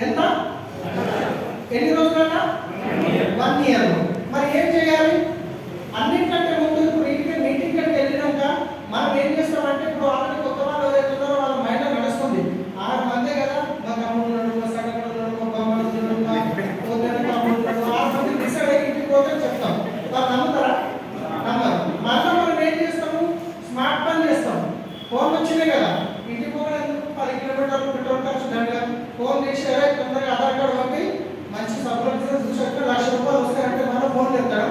ఎంత ఎన్ని రోజులన్నా one year మరి ఏం చేయాలి అన్నింటికంటే ముందు ఇప్పుడు ఇంటికి మీటింగ్ కంటే వెళ్ళినాక మనం ఏం చేస్తామంటే ఇప్పుడు ఆల్రెడీ కొత్త వాళ్ళు ఎవరైతే ఉన్నారో వాళ్ళ మైండ్లో నడుస్తుంది ఆరు మందే కదా మా తమ్ముడు ఉన్నాడు మా సగడు ఉన్నాడు మా బామ్మడు ఉన్నాడు మా వదిన తమ్ముడు ఉన్నాడు ఆరు మంది డిసైడ్ అయ్యి ఇంటికి పోతే చెప్తాం వాళ్ళు నమ్ముతారా నమ్మరు మళ్ళీ మనం ఏం చేస్తాము స్మార్ట్ పని చేస్తాం ఫోన్ వచ్చినాయి కదా ఇంటికి పోవడం ఎందుకు పది కిలోమీటర్లు పెట్రోల్ ఖర్చు దండగా ఫోన్ చేసి "అరే, తొందరగా ఆధార్ కార్డు పంపి మంచి సబ్లెక్ట్ చూసాక లక్ష రూపాయలు వస్తాయంటే మనం ఫోన్ చేస్తాడా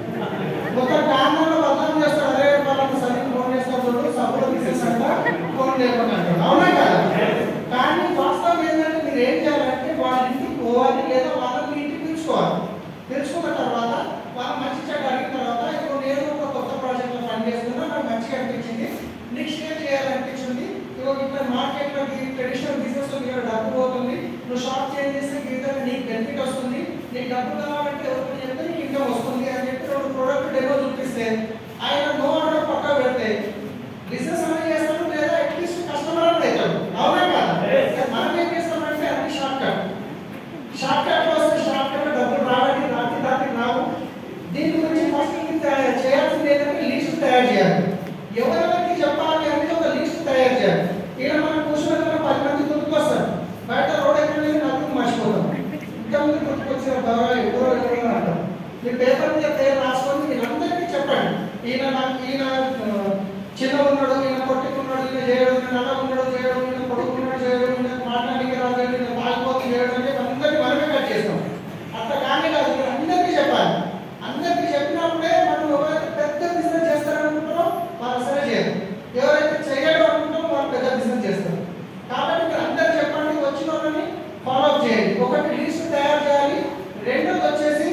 మొత్తం కారణంలో బదనాం చేస్తాడు అరే వాళ్ళకి సరే ఫోన్ చేస్తాడు చూడు సభలో తీసేసాక ఫోన్ చేయకుండా అంటాడు అవునా కదా కానీ వాస్తవం ఏంటంటే మీరు ఏం చేయాలంటే వాళ్ళ ఇంటికి పోవాలి లేదా వాళ్ళని మీ ఇంటికి పిలుచుకోవాలి పిలుచుకున్న తర్వాత వాళ్ళు మంచి చెడ్డ అడిగిన తర్వాత ఇప్పుడు నేను ఒక కొత్త ప్రాజెక్ట్లో పని చేస్తున్నా నాకు మంచిగా అనిపించింది నెక్స్ట్ ఏం చేయాలనిపించింది ఇగో ఇట్లా మార్కెట్లో ట్రెడిషనల్ బిజినెస్ ఇక్కడ డబ్బు పోతుంది నువ్వు షాప్ చేంజ్ చేస్తే గీతలు నీకు బెనిఫిట్ వస్తుంది నీకు డబ్బు కావాలంటే ఎవరికో చెప్తే నీకు ఇన్కమ్ వస్తుంది అని చెప్పి రెండు ప్రోడక్ట్ డెమో చూపిస్తే ఆయన నో ఆర్డర్ పక్కా పెడితే బిజినెస్ అనేది చేస్తాడు లేదా అట్లీస్ట్ కస్టమర్ అనేది అవుతాడు అవునా కదా మనం ఏం చేస్తామంటే అన్ని షార్ట్ కట్ షార్ట్ కట్ వస్తే షార్ట్ కట్ డబ్బులు రావడానికి రాత్రి రాత్రి రావు దీని గురించి ఫస్ట్ చేయాల్సింది ఏంటంటే లిస్ట్ తయారు చేయాలి ఎవరెవరికి చెప్పాలి అనేది ఒక లిస్ట్ తయారు చేయాలి ఇక్కడ మనం కూర్చున్న పది మంది గుర్తుకొస్తారు బయట రోడ్ ఎక్కడ లేదు నాకు మర్చిపోతాం ఇంతకుముందు గుర్తుకొచ్చిన బాగా ఎవరో ఎవరో అంటాం మీ పేపర్ మీద పేరు రాసుకొని మీరు అందరికీ చెప్పండి ఈయన నాకు ఈయన ఆ, చిన్న ఉన్నాడు ఈయన పొట్టి ఉన్నాడు ఈయన చేయడం ఈయన నల్ల ఉన్నాడు చేయడం ఈయన పొడుగు ఉన్నాడు చేయడం ఈయన మాట్లాడానికి రాదు ఈయన పాల్పోతు చేయడం అంటే అందరికీ మనమే కట్ చేస్తాం అట్లా కానీ కాదు మీరు అందరికీ చెప్పాలి అందరికీ చెప్పినప్పుడే మనం ఎవరైతే పెద్ద బిజినెస్ చేస్తారనుకుంటారో వాళ్ళు అసలే చేయరు ఎవరైతే చేయడం అనుకుంటారో వాళ్ళు పెద్ద బిజినెస్ చేస్తారు కాబట్టి మీరు అందరు చెప్పండి వచ్చిన వాళ్ళని ఫాలో అప్ చేయండి ఒకటి లిస్ట్ తయారు చేయాలి రెండోది వచ్చేసి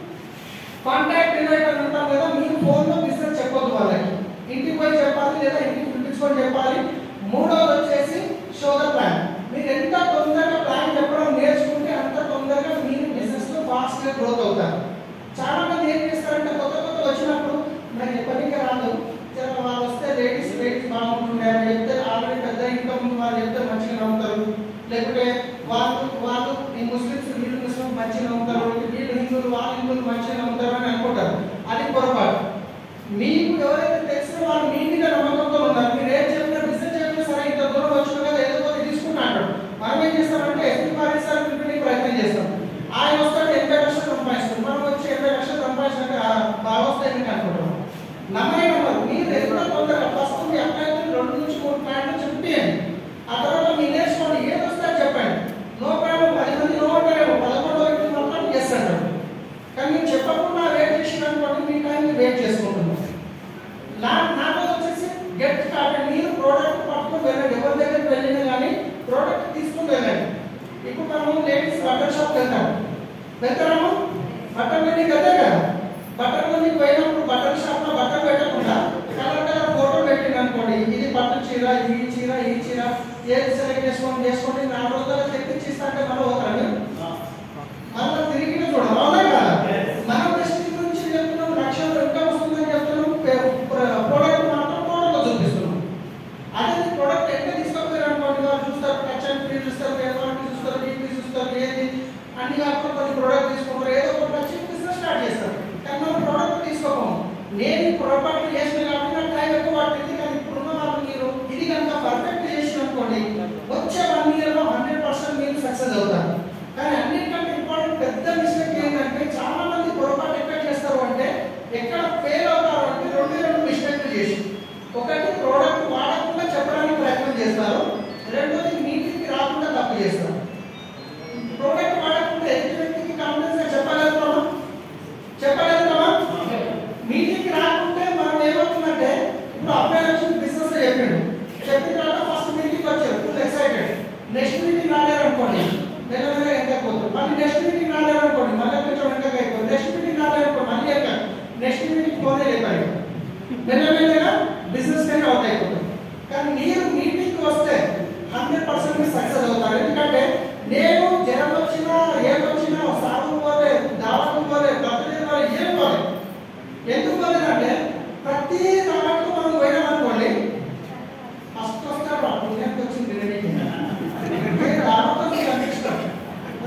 కాంటాక్ట్ ఇన్వైటర్ ఉంటాం కదా మీరు ఫోన్లో బిజినెస్ చెప్పొద్దు వాళ్ళకి ఇంటికి పోయి చెప్పాలి లేదా ఇంటికి పిలిపించుకొని చెప్పాలి మూడోది వచ్చేసి షో ద ప్లాన్ మీరు ఎంత తొందరగా ప్లాన్ చెప్పడం నేర్చుకుంటే అంత తొందరగా మీరు బిజినెస్ లో ఫాస్ట్ గా గ్రోత్ అవుతారు చాలా మంది ఏం చేస్తారంటే కొత్త కొత్త వచ్చినప్పుడు నాకు ఎప్పటికీ రాదు జర వాళ్ళు వస్తే లేడీస్ లేడీస్ బాగుంటుండే అని చెప్తే ఆల్రెడీ పెద్ద ఇన్కమ్ ఉంది వాళ్ళు చెప్తే మంచిగా నమ్ముతారు లేకుంటే వాళ్ళు వాళ్ళు ఈ ముస్లిమ్స్ వీళ్ళు ముస్లిం మంచిగా నమ్ముతారు వీళ్ళు హిందువులు వాళ్ళు హిందువులు మంచిగా నమ్ముతారు అని అనుకుంటారు అది పొరపాటు మీకు ఎవరైతే తెలిసిన వాళ్ళు మీ మీద నమ్మకంతో ఉన్నారు మీరు ఏం చెప్పినా బిజినెస్ చెప్పినా సరే ఇంత దూరం వచ్చిన కదా ఏదో ఒకటి తీసుకుంటా అంటాడు మనం ఏం చేస్తామంటే ఎస్పీ పారిస్తారు పిలిపి ప్రయత్నం చేస్తాం ఆయన వస్తాడు ఎనభై లక్షలు సంపాదిస్తాం మనం వచ్చి ఎనభై లక్షలు సంపాదించినాక "ఆ, బాగా వస్తాయి మీకు అనుకుంటాం నమ్మనే నమ్మరు మీరు ఎంత తొందరగా ఫస్ట్ మీ అబ్బాయికి రెండు నుంచి మూడు ప్లాన్లు చెప్పియండి ఆ తర్వాత మీరు నేర్చుకోండి ఏది వస్తే అది చెప్పండి నో ప్రాబ్లం పది మంది నో అంటారేమో పదకొండు వ్యక్తులు మాత్రం ఎస్ అంటారు కానీ మీరు చెప్పకుండా వెయిట్ చేసిన అనుకోండి మీ టైం మీరు వెయిట్ చేసుకుంటున్నారు నా నాతో వచ్చేసి గెట్ స్టార్టెడ్ మీరు ప్రోడక్ట్ పట్టుకుని వెళ్ళండి ఎవరి దగ్గరికి వెళ్ళినా కానీ ప్రోడక్ట్ తీసుకుని వెళ్ళండి ఇప్పుడు మనము లేడీస్ బట్టల షాప్ వెళ్తాం వెళ్తాము బట్టలు వెళ్ళి వెళ్తే కదా బట్టలు వెళ్ళి పోయినప్పుడు బట్టల షాప్ లో బట్టలు పెట్టకుండా కలర్ కలర్ ఫోటో పెట్టింది అనుకోండి ఇది పట్టు చీర ఇది ఈ చీర ఈ చీర ఏది సెలెక్ట్ చేసుకోండి చేసుకోండి నాలుగు రోజుల్లో తెప్పించి ఇస్తా అంటే మనం పోతారు మళ్ళీ తిరిగి చూడాలి అవునా కదా మనం ప్రెస్టీజ్ గురించి చెప్తున్నాం లక్షలు ఇన్కమ్ వస్తుందని చెప్తున్నాం ప్రోడక్ట్ మాత్రం ఫోటోలో చూపిస్తున్నాం అదే ప్రోడక్ట్ ఎక్కడ తీసుకపోయారు అనుకోండి వాళ్ళు చూస్తారు టచ్ అండ్ ఫీల్ చూస్తారు ఎటువంటి చూస్తారు డీపీ చూస్తారు ఏది అన్ని కాకుండా కొన్ని ప్రోడక్ట్ తీసుకుంటారు ఏదో ఒకటి వచ్చి బిజినెస్ స్టార్ట్ చేస్తారు కానీ మనం ప్రోడక్ట్ తీసుకోము నేను ఈ పొరపాటు చేసిన కాబట్టి నాకు టైం ఎక్కువ పట్టింది కానీ ఇప్పుడున్న వాళ్ళు మీరు ఇది కనుక పర్ఫెక్ట్ చేసిన అనుకోండి వచ్చే వన్ ఇయర్లో హండ్రెడ్ పర్సెంట్ మీరు సక్సెస్ అవుతారు కానీ అన్నిటికంటే ఇంపార్టెంట్ పెద్ద మిస్టేక్ ఏంటంటే చాలా మంది పొరపాటు ఎక్కడ చేస్తారు అంటే ఎక్కడ ఫెయిల్ అవుతారు అంటే రెండు రెండు మిస్టేక్లు చేసి ఒకటి ప్రోడక్ట్ వాడకుండా చెప్పడానికి ప్రయత్నం చేస్తారు రెండోది మీటింగ్కి రాకుండా తప్పు చేస్తారు ప్రోడక్ట్ వాడకుండా ఎదుటి వ్యక్తికి కాన్ఫిడెన్స్ గా చెప్పగలుగుతామా చెప్పగలుగుతామా మీటింగ్కి రాకుంటే మనం ఏమవుతుందంటే ఇప్పుడు అబ్బాయి వచ్చి బిజినెస్ లో చెప్పిండు చెప్పిన తర్వాత ఫస్ట్ మీటింగ్ వచ్చారు ఫుల్ ఎక్సైటెడ్ నెక్స్ట్ మీటింగ్ రాలేరు అనుకోండి మెల్లమెల్లగా ఎంతకపోతారు మళ్ళీ నెక్స్ట్ మీటింగ్ రాలేరు అనుకోండి మళ్ళీ కొంచెం వెనకగా అయిపోతుంది నెక్స్ట్ మీటింగ్ రాలేరు అనుకోండి మళ్ళీ ఎక్కడ నెక్స్ట్ మీటింగ్ పోనే లేపారు మెల్లమెల్లగా బిజినెస్ కానీ అవుట్ అయిపోతుంది కానీ మీరు మీటింగ్ వస్తే హండ్రెడ్ పర్సెంట్ మీరు సక్సెస్ అవుతారు ఎందుకంటే నేను జ్వరం వచ్చినా ఏం వచ్చినా సాగు పోలే దావకు పోలే బర్త్డే పోలే ఏం పోలే ఎందుకు పోలేదంటే ప్రతి దాంట్లో మనం పోయినాం అనుకోండి ఫస్ట్ వస్తారు పుణ్యానికి వచ్చింది రెడీ రావడం మీకు ఇష్టం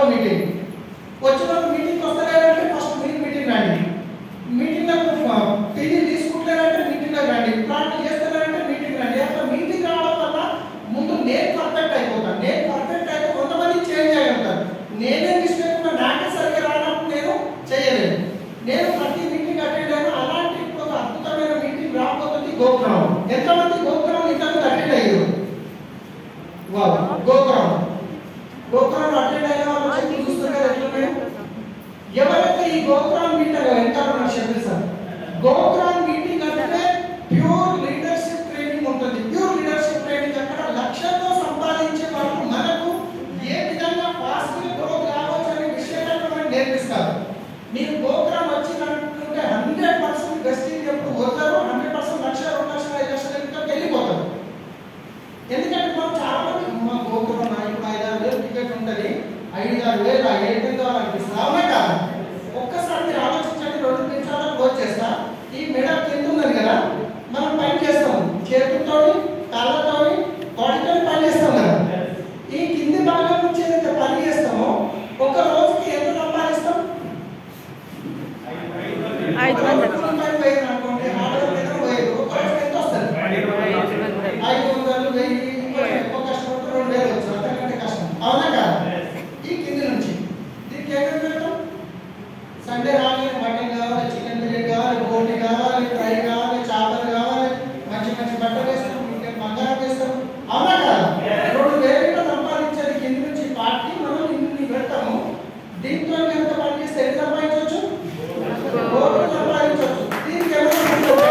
నాలుగో మీటింగ్ వచ్చిన వాళ్ళు మీటింగ్ వస్తలేదంటే ఫస్ట్ మీరు మీటింగ్ రండి మీటింగ్లకు పీజీ తీసుకుంటారంటే మీటింగ్లో రండి ప్లాన్ చేస్తారంటే మీటింగ్ రండి అట్లా మీటింగ్ రావడం వల్ల ముందు నేను పర్ఫెక్ట్ అయిపోతాను నేను పర్ఫెక్ట్ అయితే కొంతమంది చేంజ్ అయ్యుంటారు నేనే మిస్టేక్ ఉన్నా నాకే సరిగ్గా రానప్పుడు నేను చేయలేను నేను ప్రతి మీటింగ్ అటెండ్ అయినా అలాంటి ఒక అద్భుతమైన మీటింగ్ రాకపోతుంది గోపురం ఎంతమంది గోపురం ఇంతకు అటెండ్ అయ్యారు వావ్ గోపురం గోపురం అటెండ్ అయిన వాళ్ళు చెప్పి చూస్తారు కదా ఎట్లున్నాయో ఎవరైతే ఈ గోపురం మీటింగ్ వెంటారో నాకు చెప్పేశారు గోపురం మీటింగ్ అంటే ప్యూర్ లీడర్షిప్ ట్రైనింగ్ ఉంటుంది ప్యూర్ లీడర్షిప్ ట్రైనింగ్ అక్కడ లక్ష్యంతో సంపాదించే వాళ్ళు మనకు ఏ విధంగా ఫాస్ట్ గ్రోత్ కావచ్చు అనే విషయాలను మనకు నేర్పిస్తారు మీరు గోపురం వచ్చినట్టుంటే హండ్రెడ్ పర్సెంట్ గెస్టింగ్ ఎప్పుడు పోతారు హండ్రెడ్ పర్సెంట్ లక్ష రెండు లక్షల ఐదు లక్షల ఇంకా వెళ్ళిపోతారు ఎందుకంటే మనం చాలా మంది మా గోపురం ఇప్పుడు ఐదు ఆరు వేలు టికెట్ ఉంటుంది ఐదు ఆరు వేలు ఆ ఏడు వేలు అనిపిస్తుంది అవునా కాదు ఒక్కసారి మీరు ఆలోచించండి రెండు నిమిషాలు క్లోజ్ చేస్తా ఈ మెడ కింద ఉన్నది కదా మనం పని చేస్తాం చేతులతో కాళ్ళతో బాడీతో పని చేస్తాం కదా ఈ కింది భాగం నుంచి ఏదైతే పని చేస్తామో ఒక రోజుకి ఎంత సంపాదిస్తాం ఐదు వందలు. రూపాయలు పోయింది అనుకోండి ఆడవాళ్ళ దగ్గర పోయేది ఒక రోజుకి ఎంత వస్తుంది ఐదు వందలు వెయ్యి ఇంకా ఎక్కువ కష్టపడితే రెండు వేలు వచ్చు అంతకంటే కష్టం అవునా కాదా ఈ కింది నుంచి దీనికి ఏమేమి పెడతాం సండే రాగానే మటన్ కావాలి చికెన్ బిర్యానీ కావాలి బోటి కావాలి ఫ్రై కావాలి చేపలు కావాలి మంచి మంచి బట్టలు వేస్తాం ఇంకా బంగారం వేస్తాం అవునా కాదా రెండు వేలు సంపాదించేది కింది నుంచి పార్టీ మనం ఇన్ని పెడతాము దీంతో ఎంత పని చేస్తే ఎంత సంపాదించవచ్చు కోట్లు సంపాదించవచ్చు దీనికి ఏమైనా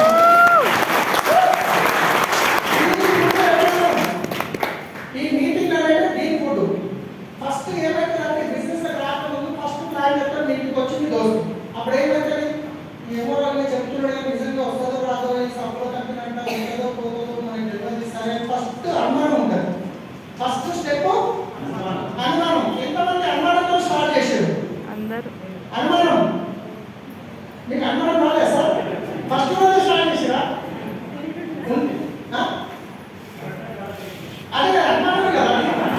ఈ మీటింగ్ అనేది దీని ఫుడ్ ఫస్ట్ ఏమైతుందంటే బిజినెస్ రాకముందు ఫస్ట్ ప్లాన్ చెప్తాను మీటింగ్ వచ్చింది దోస్తు అప్పుడు ఏమైతుంది ఏమో వాళ్ళు చెప్తున్నాడు కానీ నిజంగా వస్తుందో రాదో ఈ సభలో తప్పినంట ఉంటుందో పోతుందో మనకి తెలియదు సరే ఫస్ట్ అనుమానం ఉంటుంది ఫస్ట్ స్టెప్ అనుమానం ఎంతమంది అనుమానంతో స్టార్ట్ చేశారు అందరూ అనుమానం మీకు అనుమానం రాలే సార్ ఫస్ట్ రోజు స్టార్ట్ చేసిరా ఉంది. ఆ? అదే అనుమానం కదా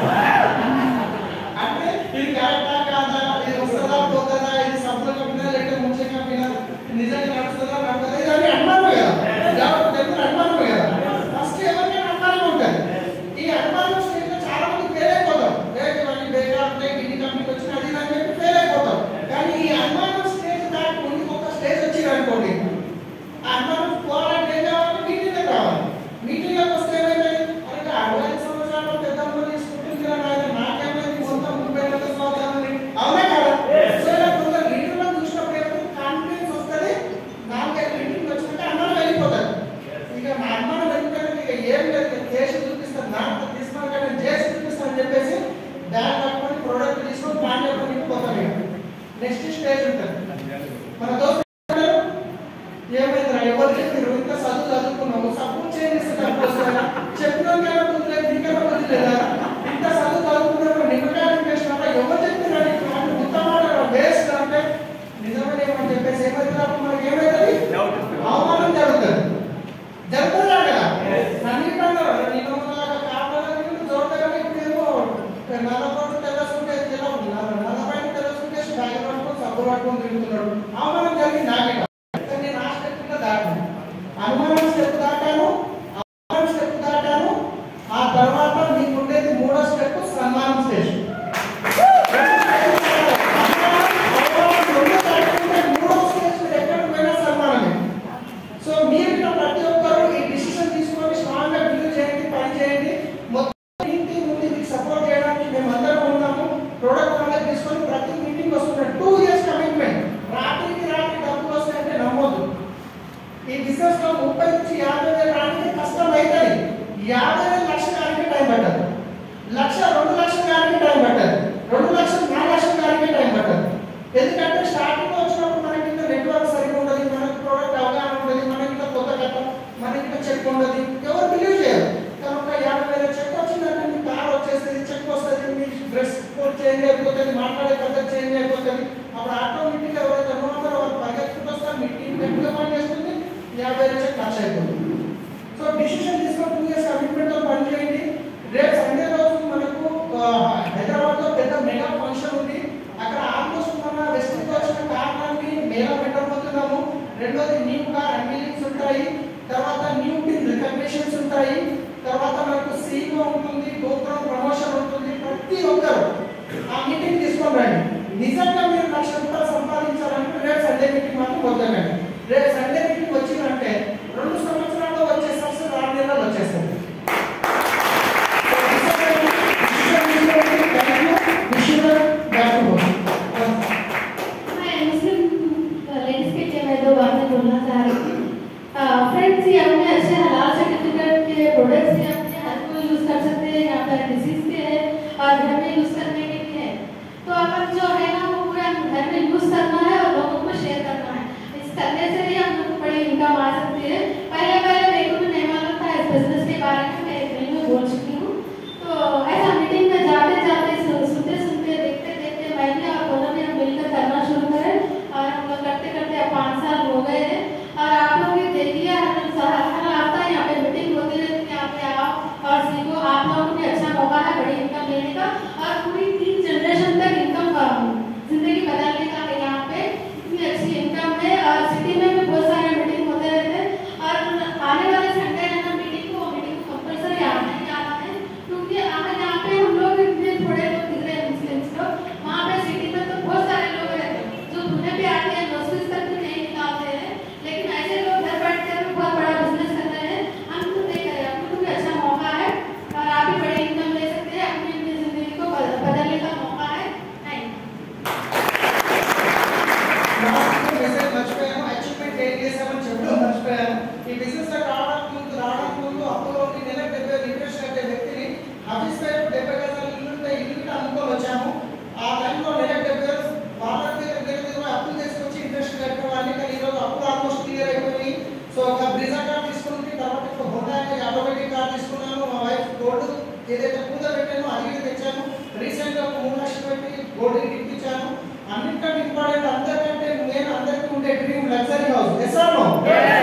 అంటే ఇది కరెక్టా కాదా ఇది వస్తుందా పోతుందా ఇది సబ్బులు కప్పినా లేకపోతే ముంచే కప్పినా నిజంగా నడుస్తుందా నడుస్తుందా ఇదన్నీ అనుమానం కదా కాబట్టి దగ్గర అనుమానం కదా ఫస్ట్ ఎవరికైనా అనుమానం ఉంటుంది ఈ అనుమానం స్టేజ్లో చాలా మంది ఫెయిల్ అయిపోతాం లేదు ఇవన్నీ బేకార్ ఉంటాయి గిన్ని కంపెనీకి వచ్చిన అది ఇది అని చెప్పి ఫెయిల్ అయిపోతాం కానీ ఈ అనుమానం స్టేజ్ దాటి ముందు ఒక స్టేజ్ వచ్చింది అనుకోండి ఆ అనుమానం పోవాలంటే ఏం కావాలి మీటింగ్ రావాలి మీటింగ్ వస్తే ఏమైంది అంటే అరవై ఐదు సంవత్సరాలు పెద్దమ్మ తీసుకుంటుంది కదా నాయన నాకేమైంది మొత్తం ముప్పై ఐదు సంవత్సరాలు అవునా కదా సో ఇలా కొందరు లీడర్లను చూసినప్పుడు ఏమైంది కాన్ఫిడెన్స్ వస్తుంది నాలుగైదు మీటింగ్ వచ్చినట్టు అనుమానం వెళ్ళిపోతారు ఇక నా అనుమానం వెళ్ళిపోయినాక ఇక ఏం లేదు ఇక చేసి చూపిస్తాను నాకు తీసుకున్నాను కానీ నేను చేసి చూపిస్తాను అని చెప్పేసి బ్యాగ్ పట్టుకొని ప్రోడక్ట్ తీసుకొని ప్లాన్ చేసుకొని ఇంటిపోతాం ఇక నెక్స్ట్ స్టేజ్ ఉంటుంది మన దోస్తు ఉంటారు, ఏమైందిరా ఎవరు చెప్పారు ఇంత చదువు చదువుకున్నాము సపోర్ట్ చేయండి డబ్బు వస్తుందా చెప్పినాకైనా కుదరలేదు నీకైనా కుదరలేదా ఇంత చదువు చదువుకున్నాము నిమ్మకాయ చేసినారా ఎవరు చెప్పినా నీకు అంటే ఉత్తమాట వేస్ట్ అంటే నిజమే ఏమని చెప్పేసి ఏమైతే మనకి ఏమైతుంది అవమానం జరుగుతుంది జరుగుతుందా కదా అన్నింటిలో నేను కాపాడాలి చూడగానే ఇప్పుడేమో నల్లపాటు తెల్లసుకుంటే తెల్ల నల్లపైన తెల్లసుకుంటే బ్యాగ్ పట్టుకొని సబ్బు పట్టుకొని తిరుగుతున్నాడు అవమానం జరిగింది నాకే కానీ నేను ఆ స్టెప్ కూడా దాటాను అనుమానం స్టెప్ దాటాను అవమానం స్టెప్ దాటాను ఆ తర్వాత మీకు ఉండేది మూడో స్టెప్ సన్మానం స్టేజ్ మూడో స్టేజ్ మీరు ఎక్కడికి పోయినా సన్మానమే సో మీరు ఇక్కడ ప్రతి ఒక్కరు ఈ డిసిషన్ తీసుకొని స్ట్రాంగ్ గా బిల్డ్ చేయండి పని చేయండి మొత్తం ఇంటి నుండి మీకు సపోర్ట్ చేయడానికి మేము అందరం ఉన్నాము ప్రొడక్ట్ నాలెడ్జ్ తీసుకొని ప్రతి మీటింగ్ వస్తున్న టూ ఇయర్స్ కమిట్మెంట్ రాత్రికి రాత్రి డబ్బులు వస్తాయంటే నమ్మొద్దు ఈ బిజినెస్ లో ముప్పై నుంచి యాభై వేలు రానికి కష్టం అవుతుంది యాభై వేలు లక్ష కానికి టైం పట్టదు లక్ష రెండు లక్షల కానికి టైం పట్టదు రెండు లక్షలు నాలుగు లక్షల కానికి టైం పట్టదు ఎందుకంటే స్టార్టింగ్ లో వచ్చినప్పుడు మనకి ఇంకా నెట్వర్క్ సరిగ్గా ఉండదు మనకి ప్రోడక్ట్ అవగాహన ఉండదు మనకి ఇంకా కొత్త కట్ట మనకి ఇంకా చెక్ ఉండదు ఎవరు బిలీవ్ చేయరు కనుక యాభై వేల చెక్ వచ్చిందంటే మీ కార్ వచ్చేస్తుంది చెక్ వస్తుంది మీ డ్రెస్ కోడ్ చేంజ్ అయిపోతుంది మాట్లాడే పద్ధతి చేంజ్ అయిపోతుంది అప్పుడు ఆటోమేటిక్ ఎవరైతే ఉన్నారో వాళ్ళు పరిగెత్తుకుంటూ వస్తారు మీ టీం గట్టిగా పని చేస్తుంది యాభై వేల చెక్ ఖర్చు అయిపోతుంది సో డిసిషన్ తీసుకొని టూ ఇయర్స్ కమిట్మెంట్ తో పని చేయండి రేపు సండే రోజు మనకు ఆ, హైదరాబాద్ లో పెద్ద మెగా ఫంక్షన్ ఉంది రెండోది న్యూ కార్ అన్వీలింగ్స్ ఉంటాయి తర్వాత న్యూ టీమ్ రికగ్నిషన్స్ ఉంటాయి తర్వాత మనకు సీఈఓ ఉంటుంది గోత్రం ప్రమోషన్ ఉంటుంది ప్రతి ఒక్కరు ఆ మీటింగ్ తీసుకొని రండి నిజంగా మీరు లక్ష రూపాయలు సంపాదించాలంటే రేపు సండే మీటింగ్ మాత్రం వద్దకండి రేపు సండే మీటింగ్ వచ్చిందంటే రెండు సంవత్సరాల్లో వచ్చే సక్సెస్ ఆరు నెలలు వచ్చేస్తుంది मैं मुस्लिम लेडीज के लिए मैं दो बातें बोलना चाह रही थी फ्रेंड्स ये अपने अच्छे हलाल सर्टिफिकेट के प्रोडक्ट्स ये अपने हर कोई यूज कर सकते हैं यहाँ पर डिसीज के हैं और घर में यूज करने के लिए है तो अपन जो है ना वो पूरा घर में यूज करना है और लोगों को शेयर करना है इस करने से ही हम लोग को बड़ी इनकम आ सकती है पहले पहले मेरे को भी नहीं मालूम था इस बिजनेस के बारे में मैं एक में बोल चुकी हूँ तो ऐसा मीटिंग में जाते जाते सुन- सुनते सुनते देखते देखते मैं भी और दोनों ने मिलकर करना शुरू करें और हम लोग करते करते अब पाँच साल हो गए हैं और आप लोग भी देखिए हर हर हर हफ्ता यहाँ पे मीटिंग होती रहती है यहाँ पे आओ और सीखो आप लोगों को भी अच्छा मौका है बड़ी इनकम लेने का और पूरी तीन जनरेशन तक इनकम जिंदगी बदलने का है यहाँ पे इतनी अच्छी इनकम है और सिटी में भी बहुत सारे मीटिंग होते रहते हैं और आने वाले संडे है ना मीटिंग को मीटिंग को कंपलसरी आना ही आना है क्योंकि अगर यहाँ पे हम लोग इतने थोड़े लोग दिख रहे हैं मुस्लिम्स लोग वहाँ पे सिटी में तो बहुत सारे लोग रहते हैं जो पुणे पे आते हैं नौकरी तक भी नहीं निकालते हैं लेकिन ऐसे लोग घर बैठ कर भी बहुत बड़ा बिजनेस कर रहे हैं हम तो देख रहे हैं आपको भी अच्छा मौका है और आप भी बड़ी इनकम ले सकते हैं अपनी अपनी जिंदगी को बद- बदलने का मौका है थैंक यू లాస్ట్ మెసేజ్ మర్చిపోయాను అచీవ్మెంట్ ఏం చేసామని చెప్పడం మర్చిపోయాను ఈ బిజినెస్ లో రావడానికి ముందు రావడానికి ముందు అప్పులో ఉండి నెల డెబ్బై ఇంట్రెస్ట్ కట్టే వ్యక్తిని ఆఫీస్ పేరు డెబ్బై గజాల ఇల్లు ఉంటే ఇల్లు అమ్ముకొని వచ్చాము ఆ టైంలో నెల డెబ్బై వేలు వాళ్ళ దగ్గర దగ్గర దగ్గర అప్పులు తీసుకొచ్చి ఇంట్రెస్ట్ కట్టేవాడిని కానీ ఈరోజు అప్పులు ఆల్మోస్ట్ క్లియర్ అయిపోయి సో ఒక బ్రిజా కార్ తీసుకుంటే తర్వాత ఇప్పుడు హోండా ఆటోమేటిక్ కార్ తీసుకున్నాను మా వైఫ్ గోల్డ్ ఏదైతే పూజ పెట్టానో అది తెచ్చాను రీసెంట్ గా ఒక మూడు లక్షలు పెట్టి గోల్డ్ గిఫ్ట్ ఇచ్చాను అన్నింటికంటే ఇంపార్టెంట్ అందరికంటే నేను అందరికీ ఉండే dream luxury house yes or no